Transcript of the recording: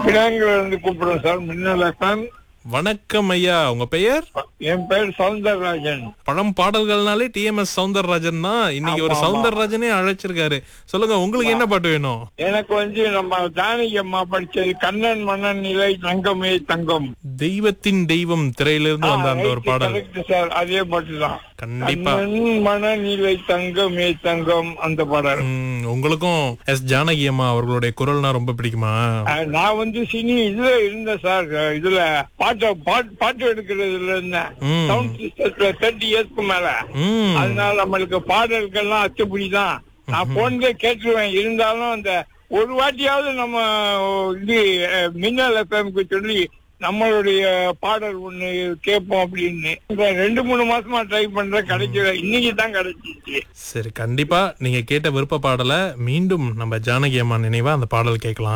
பினாங்கில இருந்து கூப்பிடுறேன் சார் மின்னல் எஃப்எம் வணக்கம் ஐயா உங்க பெயர் என் பேர் சவுந்தரராஜன் பழம் பாடல்கள்னாலே டிஎம்எஸ் சவுந்தரராஜன் தான் இன்னைக்கு ஒரு ஆமா, ஆமா. சவுந்தரராஜனே அழைச்சிருக்காரு சொல்லுங்க உங்களுக்கு என்ன பாட்டு வேணும் எனக்கு வந்து நம்ம ஜானகி அம்மா படிச்சது கண்ணன் மன்னன் நிலை தங்கமே தங்கம் தெய்வத்தின் தெய்வம் திரையிலிருந்து வந்த அந்த ஒரு பாடல் கரெக்ட் சார் அதே பாட்டு தான் கண்டிப்பா கண்ணன் மனநிலை தங்கமே தங்கம் அந்த பாடல் ம், உங்களுக்கும் எஸ் ஜானகி அம்மா அவர்களுடைய குரல்னா ரொம்ப பிடிக்குமா அஹ், நான் வந்து சினி இதுல இருந்தேன் சார் அஹ், இதுல பாட்டு பாட்டு பாட்டு எடுக்கிறதுல இருந்தேன் ம். சவுண்ட் சிஸ்டத்துல தேர்ட்டி இயர்ஸ்க்கு மேல ம் அதனால நம்மளுக்கு பாடல்கள்லாம் அச்சுப்படி தான் நான் போன்ல கேட்டுருவேன் இருந்தாலும் அந்த ஒரு வாட்டியாவது நம்ம இது அஹ், மின்னல் எஃப்எம்க்கு சொல்லி நம்மளுடைய பாடல் ஒண்ணு கேட்போம் அப்படின்னு இந்த ரெண்டு மூணு மாசமா ட்ரை பண்றேன் கிடைக்கல இன்னைக்கு தான் கிடைச்சிச்சு சரி கண்டிப்பா நீங்க கேட்ட விருப்ப பாடலை மீண்டும் நம்ம ஜானகி அம்மா நினைவா அந்த பாடல் கேட்கலாம்